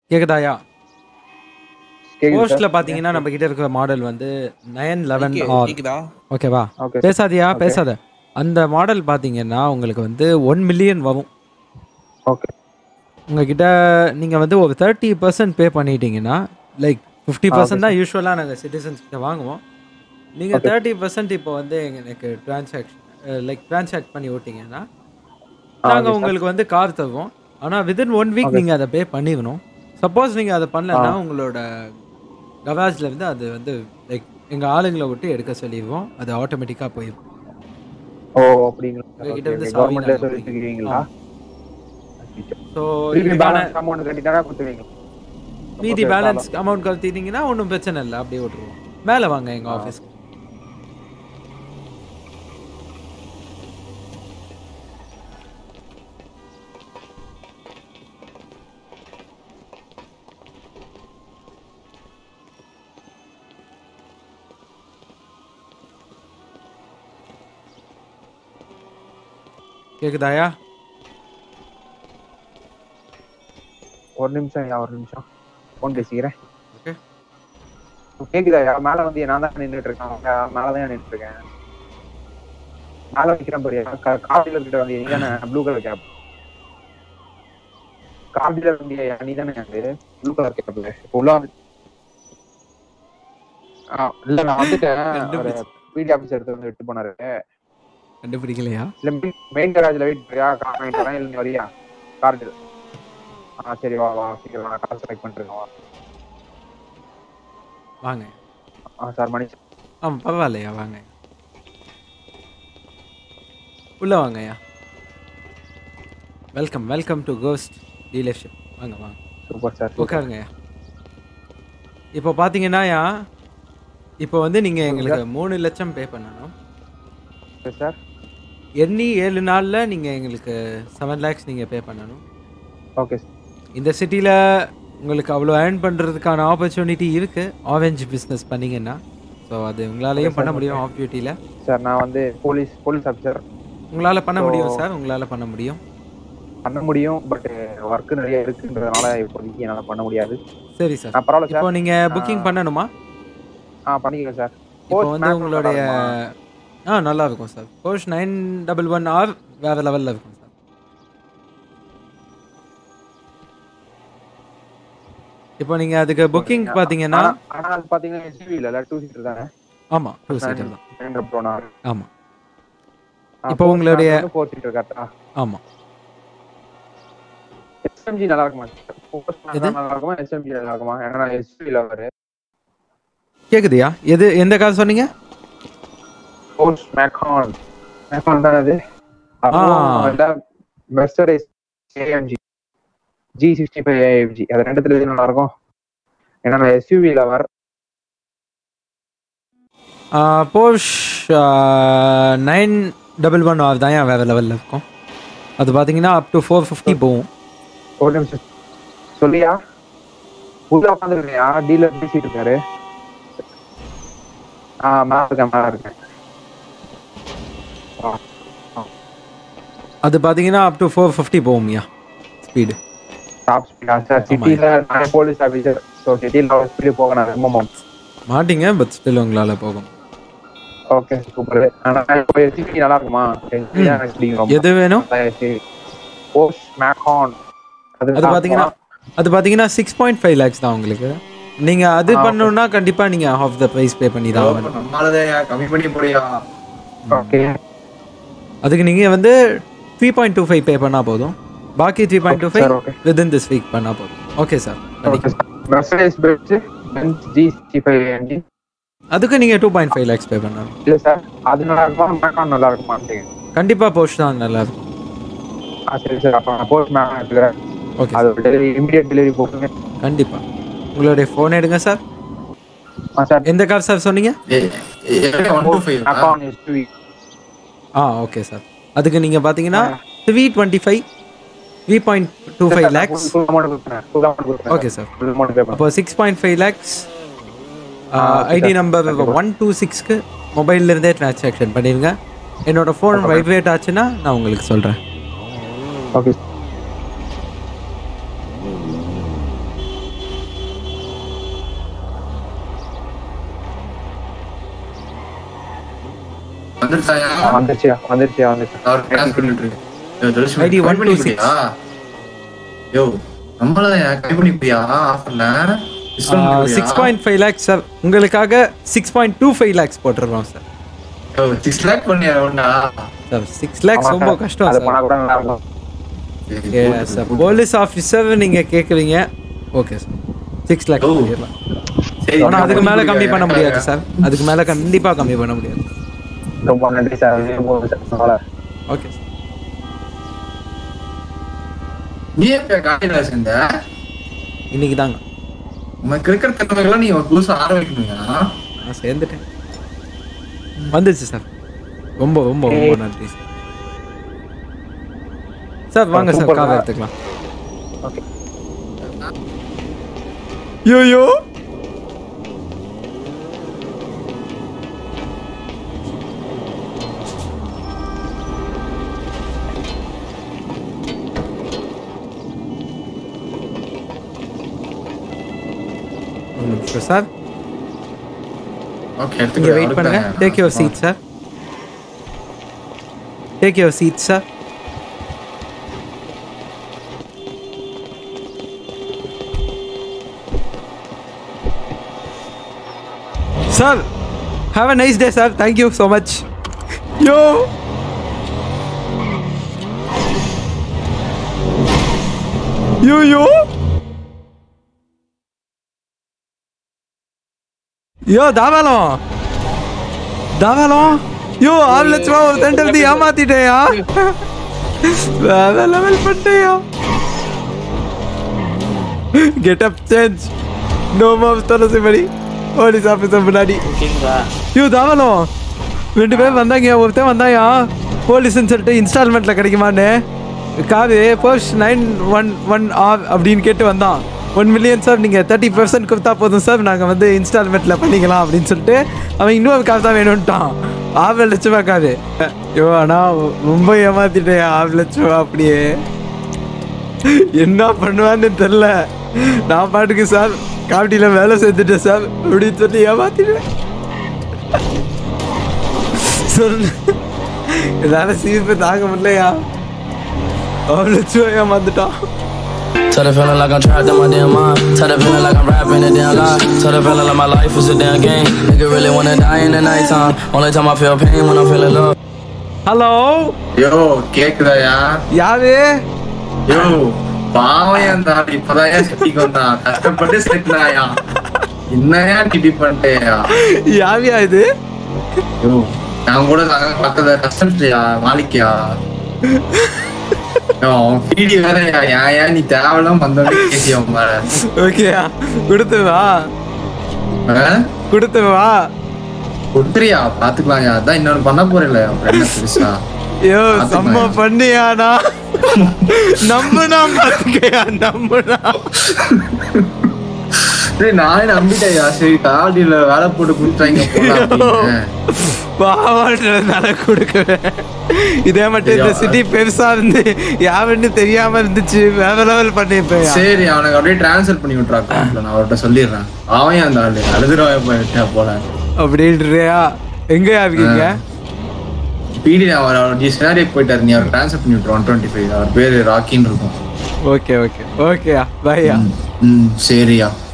கேக்குதாயா கேக்குது போஸ்ட்ல பாத்தீங்கன்னா நம்ம கிட்ட இருக்கிற மாடல் வந்து நயன் லெவன் கே- ஆர் கேக்குதா ஓகேவா ஓகே பேசாதியா Okay. பேசாத அந்த மாடல் பாத்தீங்கன்னா உங்களுக்கு வந்து ஒன் மில்லியன் வரும் ஓகே உங்ககிட்ட நீங்க வந்து ஒரு தேர்ட்டி பர்சன்ட் பே பண்ணிட்டீங்கன்னா லைக் ஃபிஃப்டி பர்சன்ட் தான் யூஸ்வலாக நாங்கள் சிட்டிசன்ஸ் கிட்ட வாங்குவோம் நீங்கள் Okay. தேர்ட்டி பர்சன்ட் இப்போ வந்து எனக்கு டிரான்சாக்ஷன் லைக் டிரான்சாக்ட் பண்ணி விட்டீங்கன்னா ஆ, நாங்கள் okay, sir. உங்களுக்கு வந்து கார் தருவோம் ஆனால் வித்தின் ஒன் வீக் Okay. நீங்கள் அதை பே பண்ணிடணும் சப்போஸ் நீங்கள் அதை பண்ணலன்னா ஆ. உங்களோட கவாஜ்ல இருந்து அது வந்து லைக் எங்கள் ஆளுங்களை விட்டு எடுக்க சொல்லிடுவோம் அது ஆட்டோமேட்டிக்காக போயிடும் ஓ அப்படிங்களா உங்ககிட்ட வந்து சாவி கவர்மெண்ட்ல நாங்க சொல்லிட்டு இருக்கீங்களா ஸோ திருப்பி இதுக்கான பேலன்ஸ் அமௌண்ட் கட்டிட்டா கொடுத்துருவீங்க மீதி Okay, பேலன்ஸ் அமௌண்ட் கழுத்திட்டீங்கன்னா ஒன்றும் பிரச்சனை இல்லை அப்படியே விட்டுருவோம் மேலே வாங்க எங்கள் ஆ. ஆஃபீஸ்க்கு கேக்குதாயா ஒரு நிமிஷம் ஐயா ஒரு நிமிஷம் ஃபோன் பேசிக்கிறேன் ஓகே கேக்குதா ஐயா மேல வந்து நான் தான் நின்றுட்டு இருக்கேன் அவங்க மேல தான் நின்றுட்டு இருக்கேன் மேல வைக்கிறேன் பாரு கார் டீலர் கிட்ட வந்து நீ தானே blue colour cap car dealer வந்து ஐயா நீ தானே அது ப்ளூ கலர் கேப்ல இப்போ உள்ள வந்து ஆ, இல்ல நான் வந்துட்டேன் ஒரு கண்டுபிடிச்சு. பிடி ஆபீஸ் எடுத்து வந்து விட்டு போனாரு கண்டுபிடிக்கலையா இல்ல மெயின் கராஜ்ல வெயிட் பண்ணியா கார் வாங்கிட்டு வரேன் இல்ல நீ வரியா கார் டீலர் ஆ சரி வா வா சீக்கிரம் நான் கார் செலக்ட் பண்ணிருக்கேன் வா வாங்க ஆ சார் மணி ஆமாம் பரவாயில்லையா வாங்க உள்ள வாங்கய்யா welcome welcome to Ghost dealership வாங்க வாங்க சூப்பர் சார் உட்காருங்கய்யா இப்போ பார்த்தீங்கன்னாயா இப்போ வந்து நீங்கள் எங்களுக்கு மூணு லட்சம் பே பண்ணணும் சூப்பர் சார் எண்ணி ஏழு நாளில் நீங்கள் எங்களுக்கு செவன் லேக்ஸ் நீங்கள் பே பண்ணணும் ஓகே இந்த சிட்டியில் உங்களுக்கு அவ்வளோ ஏர்ன் பண்ணுறதுக்கான ஆப்பர்ச்சுனிட்டி இருக்குது ஆரஞ்ச் பிஸ்னஸ் பண்ணீங்கன்னா ஸோ அது உங்களாலையும் Okay, பண்ண sir, முடியும் ஆஃப் டியூட்டியில் சார் நான் வந்து போலீஸ் போலீஸ் ஆஃபீஸர் உங்களால் பண்ண So- முடியும் சார் உங்களால் பண்ண முடியும் பண்ண முடியும் பட் ஒர்க் நிறைய இருக்குன்றதுனால இப்போதைக்கு என்னால பண்ண முடியாது சரி சார் நான் பரவாயில்ல இப்போ சார் நீங்கள் புக்கிங் பண்ணணுமா ஆ பண்ணிக்கிறேன் சார் இப்போ Post வந்து Mac உங்களுடைய நல்லா இருக்குமா? ஆ நல்லா இருக்கும் sir Porsche nine double one R வேறு லெவலில் இருக்கும் சார் இப்போ நீங்கள் அதுக்கு புக்கிங் பார்த்தீங்கன்னா ஆனா- ஆனா அது பாத்தீங்கன்னா எஸ்யூவி இல்ல டூ சீட்டர் தானே ஆமாம் டூ சீட்டர் தான் ரெண்டு போனார் ஆமாம் இப்போ உங்களுடைய- ஃபோர் சீட்டர் கரெக்டா ஆமாம் எஸ்எம்ஜி நல்லா இருக்குமா Post Mac எது? தான் நல்லா இருக்குமா எஸ்எம்ஜி நல்லா இருக்குமா ஏன்னா நான் எஸ்யூவி லவர் கேட்குதியா எது எந்த கார் சொன்னீங்க போஸ்ட் மேக்கான் மேக்கான் தான் அது ஆ. அப்புறம் Mercedes AMG G sixty five AMG அது ரெண்டுத்துல எது நல்லா இருக்கும் ஏன்னா நான் SUV lover Porsche nine double one R தான் ஏன் வேறு லெவலில் இருக்கும் அது பார்த்தீங்கன்னா அப் டு ஃபோர் ஃபிஃப்டி போகும் ஒரு நிமிஷம் சொல்லியா உள்ள உட்காந்துருக்கியா டீலர் பேசிட்டு இருக்காரு ஆ மேல இருக்கேன் மேல இருக்கேன் ஆ, அது பார்த்தீங்கன்னா அப் டு ஃபோர் ஃபிஃப்டி போகும்யா ஸ்பீடு டாப் ஸ்பீடா சார் சிட்டில நான் போலீஸ் ஆஃபீஸர் ஸோ சிட்டியில் ஸ்பீடு போக நான் ரொம்ப மாட்டீங்க பட் ஸ்டில் உங்களால் போகும் ஓகே சூப்பர் ஆனா இப்போ எஸ்யூவி நல்லா இருக்குமா எஸ்யூவி தான் எனக்கு பிடிக்கும் ரொம்ப. எது வேணும் அதான் SUV. போஷ் மேக்கான் அது பார்த்தீங்கன்னா அது பார்த்தீங்கன்னா சிக்ஸ் பாயிண்ட் ஃபைவ் லேக்ஸ் தான் உங்களுக்கு நீங்கள் அது ஆ, okay. பண்ணணும்னா கண்டிப்பாக நீங்கள் ஹாஃப் த ப்ரைஸ் பே பண்ணி தான் ஆகணும் நம்மளதையா கம்மி பண்ணி போடியா ஓகே அதுக்கு நீங்கள் வந்து three point two five pay பண்ணால் போதும் பாக்கி three point two sir five okay within this week பண்ணால் போதும் okay sir okay sir Mercedes Benz Benz G sixty five AMG அதுக்கு நீங்கள் two point five lakhs pay பண்ணணும் இல்ல சார் அது நல்லா இருக்குமா மேக்கான் நல்லா இருக்குமா கண்டிப்பாக போஸ்ட் தான் நல்லா இருக்கும் ஆ சரி சார் அப்போ நான் போஸ்ட் மேக்கான் எடுத்துக்கிறேன் ஓகே அது டெலிவரி இமிடியட் டெலிவரி போட்டுங்க கண்டிப்பாக உங்களுடைய ஃபோன் எடுங்க சார் ஆ சார் எந்த கார் சார் சொன்னீங்க one two five Macan SUV ஆ ஓகே சார் அதுக்கு நீங்கள் பார்த்தீங்கன்னா three twenty five three point two five lakhs full amount கொடுக்குறேன் ஃபுல் அமௌண்ட் கொடுக்குறேன் okay sir full amount pay அப்போ six point five lakhs okay, ID sir. Number one two சிக்ஸ்க்கு மொபைல்லேருந்தே transaction பண்ணிடுங்க என்னோட ஃபோன் வைப்ரேட் ஆச்சுன்னா நான் உங்களுக்கு சொல்கிறேன் ஓகே வந்துருச்சாயா வந்துருச்சியா வந்துருச்சியா வந்துருச்சு அவர் கிளாஸ் பண்ணிட்டு இருக்கு யோ, ஜெலசி ID கம்மி பண்ணி 126. போடியா? யோ நம்மளதான் கம்மி பண்ணி போயா ஆஃபர்ல six point five lakhs sir உங்களுக்காக six point two five lakhs போட்டுருக்கோம் சார் சிக்ஸ் லேக் பண்ணியா ஒண்ணா சார் சிக்ஸ் லேக்ஸ் ரொம்ப கஷ்டம் அது சார் பண்ணா கூட நல்லா இருக்கும் சரி, போட்டு சார் போட்டு. போலீஸ் ஆஃபீஸர் நீங்க கேக்குறீங்க ஓகே சார் சிக்ஸ் லேக்ஸ் ஓ. பண்ணிடலாம் சரி, ஆனா அதுக்கு மேல கம்மி கம்மி பண்ண பண்ணி முடியாது கொடுங்க. சார் அதுக்கு மேல கண்டிப்பா கம்மி பண்ண முடியாது ரொம்ப நன்றி சார் ரொம்ப சார் ஓகே சார் நீ எப்ப காலையில சேர்ந்த இன்னைக்கு தாங்க உனக்கு இருக்கிற திறமைகள்லாம் நீ ஒரு புதுசா ஆரம்பிக்கணுங்க நான் சேர்ந்துட்டேன் வந்துச்சு சார் ரொம்ப ரொம்ப ரொம்ப நன்றி சார் சார் வாங்க சார் சூப்பர் கார் சார். எடுத்துக்கலாம் ஓகே யோயோ ஒரு நிமிஷம் சார் ஓகே இங்க வெயிட் பண்ணுங்க take your seat sir take your seat sir sir have a nice day sir thank you so much யோ யோ யோ யோ தாவாலம் தாவாலம் யோ ஆறு லட்ச ரூபா ஒரு தண்டை வந்து ஏமாத்திட்டேயா வேற லெவல் பண்ணிட்டேயா கெட் அப் சேஞ்ச் நோ மாம்ஸ் தரசி படி போலீஸ் ஆஃபீஸர் முன்னாடி யோ தாவாலம் ரெண்டு பேர் வந்தாங்க ஒருத்தன் வந்தாயா போலீஸ்னு சொல்லிட்டு இன்ஸ்டால்மெண்ட்ல கிடைக்குமான்னு காது Porsche nine one one R அப்படின்னு கேட்டு வந்தான் ஒன் மில்லியன் சார் நீங்கள் தேர்ட்டி பர்சன்ட் கொடுத்தா போதும் சார் நாங்கள் வந்து இன்ஸ்டால்மெண்ட்டில் பண்ணிக்கலாம் அப்படின்னு சொல்லிட்டு அவன் இன்னொரு கார் தான் வேணும்ட்டான் ஆறு லட்ச ரூபா காது ஐயோ ஆனால் ரொம்ப ஏமாத்திட்டேன் ஆறு லட்ச ரூபா அப்படியே என்ன பண்ணுவான்னு தெரில நான் பாட்டுக்கு சார் காவட்டியில் வேலை செஞ்சுட்டேன் சார் அப்படின்னு சொல்லி ஏமாத்திடுவேன் சொல்லு என்னால சிரிப்பு தாங்க முடியலையா அவ்வளோ லட்சம் ஏமாந்துட்டான் Tell the feeling like I'm trapped in my damn mind. Tell the feeling like I'm rapping a damn lie. Tell the feeling like my life was a damn game. Nigga really wanna die in the nighttime. Only time I feel pain when I'm feeling love. Hello யோ கேக்குதாயா யாரு யோ பாவம் அந்த ஆள் இப்பதான் ஏன் சிட்டிக்கு வந்தான் கஷ்டப்பட்டு செட்டினாயா என்னையா கிட்டி பண்ணிட்டேயா யாவியா இது யோ நான் கூட பக்கத்துல கஷ்டப்பட்டியா மாலிக்கியா அவன் பீடி வேறயா ஏன் ஏன் நீ தேவையில்லாம வந்தோடனே பேசி அவன் மேல ஓகேயா கொடுத்து வா ஆ? கொடுத்து வா கொடுத்துறியா பாத்துக்கலாம்யா அதான் இன்னொன்னு பண்ண போறேன்ல அப்புறம் என்ன பெருசா ஐயோ பாத்துக்கலாம். செம்ம பண்ணியாடா நம்புனா பாத்துக்கையா நம்புனா சரி நானே நம்பிட்டேயா சரி காவடியில வேலை போட்டு கொடுத்தாங்க போல அப்படின்னு. பாவாடுறதுனால கொடுக்குறேன் இதே மட்டும் இந்த சிட்டி பெருசா இருந்து யாருன்னு தெரியாம இருந்துச்சு வேற லெவல் பண்ணிருப்பேன் சரி அவனுக்கு அப்படியே டிரான்ஸ்ஃபர் பண்ணி விட்டுறா அக்கௌண்ட்ல நான் அவர்கிட்ட சொல்லிடுறேன் அவன் அந்த ஆளு அழுதுருவாய போயிட்டா போல அப்படின்றியா எங்கயா இருக்கீங்க பிடி அவர் அவர் டி சினாரிக்கு போயிட்டாரு நீ அவர் டிரான்ஸ்ஃபர் பண்ணி விட்டுரு ஒன் டுவெண்ட்டி ஃபைவ் அவர் பேரு ராக்கின்னு இருக்கும் ஓகே ஓகே ஓகேயா பையா ம், ம் சரியா